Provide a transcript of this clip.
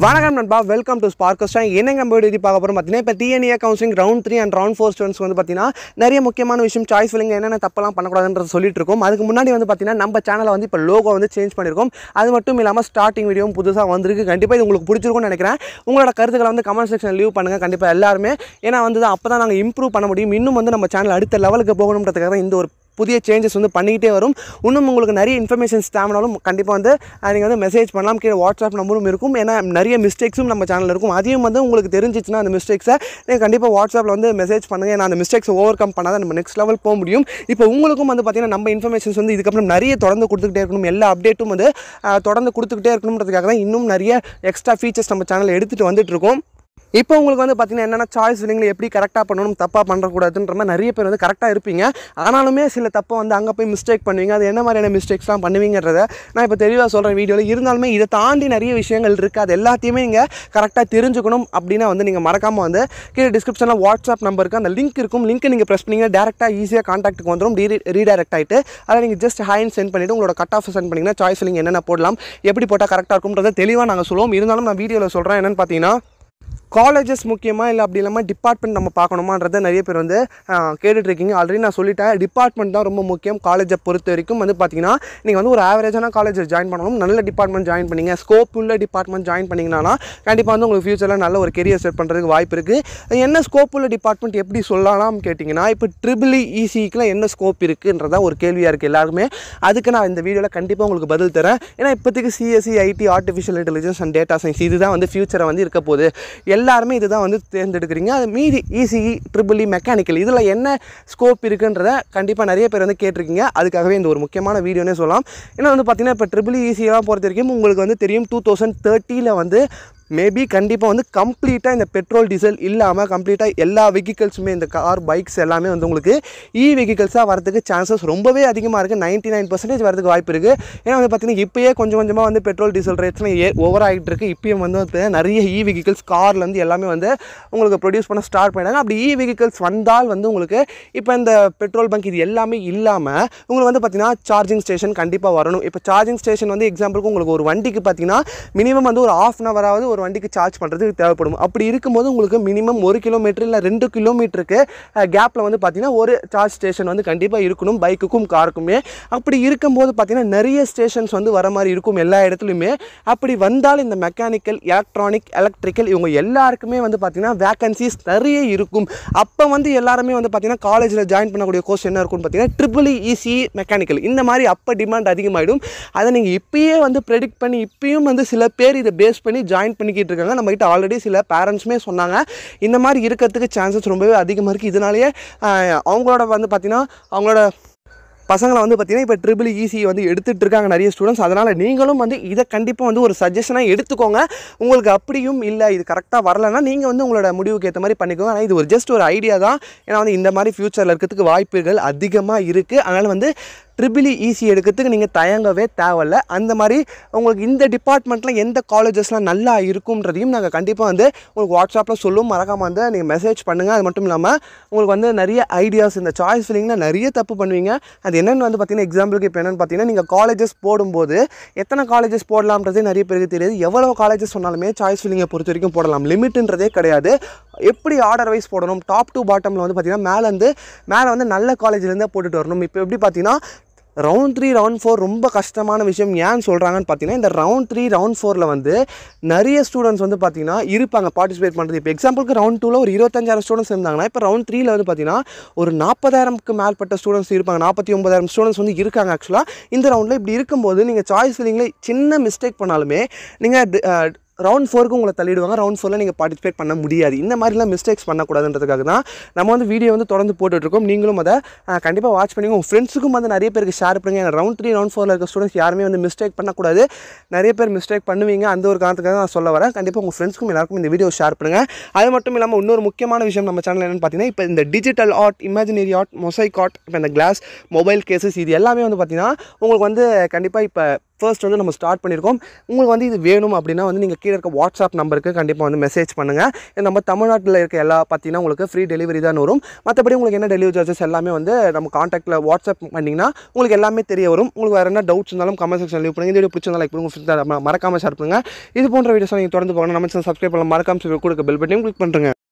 வணக்கம் நண்பா welcome to ஸ்பார்க்கஸ்டா என்னங்க நம்ம எழுதி பார்க்க போகிறோம் பார்த்தீங்கன்னா இப்போ DNA counselling round three and round four students வந்து பார்த்தீங்கன்னா நிறைய முக்கியமான விஷயம் சாய்ஸ் ஃபில்லிங் என்னென்ன தப்பெல்லாம் பண்ணக்கூடாதுன்றது சொல்லிட்டு இருக்கோம் அதுக்கு முன்னாடி வந்து பார்த்தீங்கன்னா நம்ம சேனலை வந்து இப்போ லோகோ வந்து சேஞ்ச் பண்ணியிருக்கோம் அது மட்டும் இல்லாமல் ஸ்டார்டிங் வீடியோவும் புதுசாக வந்திருக்கு கண்டிப்பாக இது உங்களுக்கு பிடிச்சிருக்கும்னு நினைக்கிறேன் உங்களோட கருத்துக்களை வந்து கமெண்ட் செக்ஷன் லீவ் பண்ணுங்கள் கண்டிப்பாக எல்லாருமே ஏன்னா வந்து அப்போ தான் நாங்கள் இம்ப்ரூவ் பண்ண முடியும் இன்னும் வந்து நம்ம சேனல் அடுத்த லெவலுக்கு போகணுன்றதுக்காக தான் இந்த ஒரு புதிய சேஞ்சஸ் வந்து பண்ணிக்கிட்டே வரும் இன்னும் உங்களுக்கு நிறைய இன்ஃபர்மேஷன்ஸ் தேவைனாலும் கண்டிப்பாக வந்து நீங்கள் வந்து மெசேஜ் பண்ணலாம் கீழே வாட்ஸ்அப் நம்பரும் இருக்கும் ஏன்னா நிறைய மிஸ்டேக்ஸும் நம்ம சேனலில் இருக்கும் அதையும் வந்து உங்களுக்கு தெரிஞ்சிச்சுன்னா அந்த மிஸ்டேக்ஸை நீங்கள் கண்டிப்பாக வாட்ஸ்அப்பில் வந்து மெசேஜ் பண்ணுங்கள் ஏன்னா அந்த மிஸ்டேக்ஸை ஓவர் கம் பண்ணாதான் நம்ம நெக்ஸ்ட் லெவல் போக முடியும் இப்போ உங்களுக்கும் வந்து பார்த்தீங்கன்னா நம்ம இன்ஃபர்மேஷன்ஸ் வந்து இதுக்கப்புறம் நிறைய தொடர்ந்து கொடுத்துக்கிட்டே இருக்கணும் எல்லா அப்டேட்டும் வந்து அஹ், தொடர்ந்து கொடுத்துக்கிட்டே இருக்கணுன்றதுக்காக தான் இன்னும் நிறைய எக்ஸ்ட்ரா ஃபீச்சர்ஸ் நம்ம சேனலில் எடுத்துகிட்டு வந்துட்டு இருக்கோம் இப்போ உங்களுக்கு வந்து பார்த்தீங்கன்னா என்னென்ன சாய்ஸ் ஃபில்லிங்கில் எப்படி கரெக்டாக பண்ணணும் தப்பாக பண்ணுறக்கூடாதுன்ற மாதிரி நிறைய பேர் வந்து கரெக்டாக இருப்பீங்க ஆனாலுமே சில தப்பை வந்து அங்கே போய் மிஸ்டேக் பண்ணுவீங்க அது என்ன மாதிரியான மிஸ்டேக்ஸ்லாம் பண்ணுவீங்கிறத நான் இப்போ தெளிவாக சொல்கிறேன் வீடியோவில் இருந்தாலுமே இதை தாண்டி நிறைய விஷயங்கள் இருக்குது அது எல்லாத்தையுமே நீங்கள் கரெக்டாக தெரிஞ்சுக்கணும் அப்படின்னா வந்து நீங்கள் மறக்காமல் வந்து கீழே டிஸ்கிரிப்ஷனில் வாட்ஸ்அப் நம்பருக்கு அந்த லிங்க் இருக்கும் லிங்க் நீங்கள் ப்ரெஸ் பண்ணிங்கன்னா டேரெக்டாக ஈஸியாக காண்டாக்ட்டுக்கு வந்துடும் ரீ ரீடைரக்ட் ஆகிட்டு அதை நீங்கள் ஜஸ்ட் ஹைன் சென்ட் பண்ணிவிட்டு உங்களோட கட் ஆஃப் சென்ட் பண்ணிங்கன்னா சாய்ஸ் ஃபில்லிங் என்னென்ன போடலாம் எப்படி போட்டால் கரெக்டாக இருக்கும்ன்றதை தெளிவாக நாங்கள் சொல்லுவோம் இருந்தாலும் நான் வீடியோவில் சொல்கிறேன் என்னென்னு பார்த்தீங்கன்னா காலேஜஸ் முக்கியமாக இல்லை அப்படி இல்லாமல் டிபார்ட்மெண்ட் நம்ம பார்க்கணுமான்றத நிறைய பேர் வந்து ஆஹ், கேட்டுட்டு இருக்கீங்க ஆல்ரெடி நான் சொல்லிட்டேன் டிபார்ட்மெண்ட் தான் ரொம்ப முக்கியம் காலேஜை பொறுத்த வரைக்கும் வந்து பார்த்தீங்கன்னா நீங்கள் வந்து ஒரு ஆவரேஜான காலேஜில் ஜாயின் பண்ணணும் நல்ல டிபார்ட்மெண்ட் ஜாயின் பண்ணீங்க ஸ்கோப் உள்ள டிபார்ட்மெண்ட் ஜாயின் பண்ணிங்கன்னா கண்டிப்பாக வந்து உங்களுக்கு ஃபியூச்சரில் நல்ல ஒரு கெரியர் செட் பண்ணுறதுக்கு வாய்ப்பு இருக்குது என்ன ஸ்கோப் உள்ள டிபார்ட்மெண்ட் எப்படி சொல்லலாம் கேட்டிங்கன்னா இப்போ ட்ரிபிள் இசிக்குலாம் என்ன ஸ்கோப் இருக்குன்றதா ஒரு கேள்வியாக இருக்குது எல்லாருமே அதுக்கு நான் இந்த வீடியோவில் கண்டிப்பாக உங்களுக்கு பதில் தரேன் ஏன்னா இப்போதைக்கு CSC IT artificial intelligence and data science இதுதான் வந்து ஃபியூச்சரை வந்து இருக்க போகுது எல்லாருமே இதுதான் வந்து தேர்ந்தெடுக்கிறீங்க அது மீதி இசிஇ ட்ரிபிள் மெக்கானிக்கல் இதில் என்ன ஸ்கோப் இருக்குன்றத கண்டிப்பாக நிறைய பேர் வந்து கேட்டிருக்கீங்க அதுக்காகவே இந்த ஒரு முக்கியமான வீடியோனே சொல்லலாம் ஏன்னா வந்து பார்த்தீங்கன்னா இப்போ ட்ரிபிள் ஈஸியெல்லாம் பொறுத்த வரைக்கும் உங்களுக்கு வந்து தெரியும் டூ தௌசண்ட் தேர்ட்டியில் வந்து மேபி கண்டிப்பாக வந்து கம்ப்ளீட்டாக இந்த பெட்ரோல் டீசல் இல்லாமல் கம்ப்ளீட்டாக எல்லா வெஹிக்கல்ஸுமே இந்த கார் பைக்ஸ் எல்லாமே வந்து உங்களுக்கு இ வெஹிக்கல்ஸாக வரதுக்கு சான்சஸ் ரொம்பவே அதிகமாக இருக்குது நைன்ட்டி நைன் பர்சன்டேஜ் வரதுக்கு வாய்ப்பு இருக்குது ஏன்னா வந்து பார்த்தீங்கன்னா இப்போயே கொஞ்சம் கொஞ்சமாக வந்து பெட்ரோல் டீசல் ரேட்ஸ்லாம் ஏ ஓவர் ஆகிட்டு இருக்கு இப்பயும் வந்து பார்த்தீங்கன்னா நிறைய இ வெஹிக்கல்ஸ் கார்லேருந்து எல்லாமே வந்து உங்களுக்கு ப்ரொடியூஸ் பண்ண ஸ்டார்ட் பண்ணிட்டாங்க அப்படி இ வெஹிக்கல்ஸ் வந்தால் வந்து உங்களுக்கு இப்போ இந்த பெட்ரோல் பங்க் இது எல்லாமே இல்லாமல் உங்களுக்கு வந்து பார்த்தீங்கன்னா சார்ஜிங் ஸ்டேஷன் கண்டிப்பாக வரணும் இப்போ சார்ஜிங் ஸ்டேஷன் வந்து எக்ஸாம்பிளுக்கு உங்களுக்கு ஒரு வண்டிக்கு பார்த்தீங்கன்னா மினிமம் வந்து ஒரு ஆஃப் அன் ஹவராவது ஒரு வண்டிக்கு சார்ஜ் பண்ணுறதுக்கு தேவைப்படும் அப்படி இருக்கும்போது உங்களுக்கு மினிமம் ஒரு கிலோமீட்டர் இல்லை ரெண்டு கிலோமீட்டருக்கு கேப்பில் வந்து பார்த்தீங்கன்னா ஒரு சார்ஜ் ஸ்டேஷன் வந்து கண்டிப்பாக இருக்கணும் பைக்குக்கும் காருக்குமே அப்படி இருக்கும்போது பார்த்தீங்கன்னா நிறைய ஸ்டேஷன்ஸ் வந்து வர மாதிரி இருக்கும் எல்லா இடத்துலையுமே அப்படி வந்தால் இந்த மெக்கானிக்கல் எலக்ட்ரானிக் எலக்ட்ரிக்கல் இவங்க எல்லாருக்குமே வந்து பார்த்தீங்கன்னா வேகன்சிஸ் நிறைய இருக்கும் அப்போ வந்து எல்லாருமே வந்து பார்த்தீங்கன்னா காலேஜில் ஜாயின் பண்ணக்கூடிய கோர்ஸ் என்ன இருக்கும்னு பார்த்தீங்கன்னா ட்ரிபிள் இசி மெக்கானிக்கல் இந்த மாதிரி அப்போ டிமாண்ட் அதிகமாகிடும் அதை நீங்கள் இப்பயே வந்து ப்ரெடிக்ட் பண்ணி இப்பயும் வந்து சில பேர் இதை பேஸ் பண்ணி ஜாயின் பண்ணிக்கிட்டு இருக்காங்க நம்மகிட்ட ஆல்ரெடி சில பேரண்ட்ஸுமே சொன்னாங்க இந்த மாதிரி இருக்கிறதுக்கு சான்சஸ் ரொம்பவே அதிகமாக இருக்குது இதனாலேயே ஆஹ், அவங்களோட வந்து பார்த்தீங்கன்னா அவங்களோட பசங்களை வந்து பார்த்தீங்கன்னா இப்போ ட்ரிபிள் ஈஸி வந்து எடுத்துகிட்டு இருக்காங்க நிறைய ஸ்டூடெண்ட்ஸ் அதனால் நீங்களும் வந்து இதை கண்டிப்பாக வந்து ஒரு சஜஷனாக எடுத்துக்கோங்க உங்களுக்கு அப்படியும் இல்லை இது கரெக்டாக வரலைன்னா நீங்கள் வந்து உங்களோட முடிவுக்கு ஏற்ற மாதிரி பண்ணிக்கோங்க ஆனால் இது ஒரு ஜஸ்ட் ஒரு ஐடியா தான் ஏன்னா வந்து இந்த மாதிரி ஃப்யூச்சரில் இருக்கிறதுக்கு வாய்ப்புகள் அதிகமாக இருக்குது அதனால் வந்து ட்ரிபிள் ஈஸி எடுக்கிறதுக்கு நீங்கள் தயங்கவே தேவையில்ல அந்த மாதிரி உங்களுக்கு இந்த டிபார்ட்மெண்ட்டில் எந்த காலேஜஸ்லாம் நல்லா இருக்கும்ன்றதையும் நாங்கள் கண்டிப்பாக வந்து உங்களுக்கு வாட்ஸ்அப்பில் சொல்லும் மறக்காமல் வந்து நீங்கள் மெசேஜ் பண்ணுங்கள் அது மட்டும் இல்லாமல் உங்களுக்கு வந்து நிறைய ஐடியாஸ் இந்த சாய்ஸ் ஃபில்லிங்கில் நிறைய தப்பு பண்ணுவீங்க அது என்னென்னு வந்து பார்த்தீங்கன்னா எக்ஸாம்பிளுக்கு இப்போ என்னென்னு பார்த்தீங்கன்னா நீங்கள் காலேஜஸ் போடும்போது எத்தனை காலேஜஸ் போடலாம்ன்றதே நிறைய பேருக்கு தெரியாது எவ்வளோ காலேஜஸ் சொன்னாலுமே சாய்ஸ் ஃபில்லிங்கை பொறுத்த வரைக்கும் போடலாம் லிமிட்ன்றதே கிடையாது எப்படி ஆர்டர் வைஸ் போடணும் டாப் டு பாட்டமில் வந்து பார்த்தீங்கன்னா மேலே வந்து மேலே வந்து நல்ல காலேஜ்லேருந்தே போட்டுட்டு வரணும் இப்போ எப்படி பார்த்தீங்கன்னா ரவுண்ட் த்ரீ ரவுண்ட் ஃபோர் ரொம்ப கஷ்டமான விஷயம் ஏன்னு சொல்கிறாங்கன்னு பார்த்தீங்கன்னா இந்த ரவுண்ட் த்ரீ ரவுண்ட் ஃபோரில் வந்து நிறைய ஸ்டூடெண்ட்ஸ் வந்து பார்த்தீங்கன்னா இருப்பாங்க பார்ட்டிசிபேட் பண்ணுறது இப்போ எக்ஸாம்பிளுக்கு ரவுண்ட் டூவில் ஒரு இருபத்தஞ்சாயிரம் ஸ்டூடெண்ட்ஸ் இருந்தாங்கன்னா இப்போ ரவுண்ட் த்ரீல வந்து பார்த்தீங்கன்னா ஒரு நாற்பதாயிரம்க்கு மேற்பட்ட ஸ்டூடெண்ட்ஸ் இருப்பாங்க நாற்பத்தி ஒன்பதாயிரம் ஸ்டூடெண்ட்ஸ் வந்து இருக்காங்க ஆக்சுவலாக இந்த ரவுண்டில் இப்படி இருக்கும்போது நீங்கள் சாய்ஸ் ஃபில்லிங்கில் சின்ன மிஸ்டேக் பண்ணாலுமே நீங்கள் ரவுண்ட் ஃபோருக்கு உங்களை தள்ளிடுவாங்க ரவுண்ட் ஃபோரில் நீங்கள் பார்ட்டிசிபேட் பண்ண முடியாது இந்த மாதிரிலாம் மிஸ்டேக்ஸ் பண்ணக்கூடாதுன்றதுக்காக தான் நம்ம வந்து வீடியோ வந்து தொடர்ந்து போட்டுட்ருக்கோம் நீங்களும் அதை கண்டிப்பாக வாட்ச் பண்ணி உங்கள் ஃப்ரெண்ட்ஸுக்கும் வந்து நிறைய பேருக்கு ஷேர் பண்ணுங்க ரவுண்ட் த்ரீ ரவுண்ட் ஃபோரில் இருக்க ஸ்டூடெண்ட்ஸ் யாருமே வந்து மிஸ்டேக் பண்ணக்கூடாது நிறைய பேர் மிஸ்டேக் பண்ணுவீங்க அந்த ஒரு காரணத்துக்காக நான் சொல்ல வரேன் கண்டிப்பாக உங்கள் ஃப்ரெண்ட்ஸ்க்கும் எல்லாருக்கும் இந்த வீடியோ ஷேர் பண்ணுங்கள் அது மட்டும் இல்லாமல் இன்னொரு முக்கியமான விஷயம் நம்ம சேனல் என்னென்னு பார்த்தீங்கன்னா இப்போ இந்த digital art imaginary art mosaic art இப்போ இந்த கிளாஸ் மொபைல் கேசஸ் இது எல்லாமே வந்து பார்த்தீங்கன்னா உங்களுக்கு வந்து கண்டிப்பாக இப்போ ஃபர்ஸ்ட் வந்து நம்ம ஸ்டார்ட் பண்ணியிருக்கோம் உங்களுக்கு வந்து இது வேணும் அப்படின்னா வந்து நீங்கள் கீழே கீழே இருக்க வாட்ஸ்அப் நம்பருக்கு கண்டிப்பாக வந்து மெசேஜ் பண்ணுங்கள் நம்ம தமிழ்நாட்டில் இருக்க எல்லா பார்த்தீங்கன்னா உங்களுக்கு ஃப்ரீ டெலிவரி தான் வரும் மற்றபடி உங்களுக்கு என்ன டெலிவரி சார்ஜஸ் எல்லாமே வந்து நம்ம காண்டாக்டில் வாட்ஸ்அப் பண்ணிங்கன்னா உங்களுக்கு எல்லாமே தெரிய வரும் உங்களுக்கு வேறு என்ன டவுட்ஸ் இருந்தாலும் கமெண்ட் செக்ஷன் லீவ் பண்ணுங்க இந்த வீடியோ பிடிச்சிருந்தா லைக் பண்ணுங்க மறக்காமல் ஷேர் பண்ணுங்க இது போன்ற வீடியோஸ் நீங்கள் தொடர்ந்து போகணும் நம்ம சப்ஸ்கிரைப் பண்ணலாம் மறக்காம கொடுக்க பெல் பட்டையும் கிளிக் பண்ணுறேங்க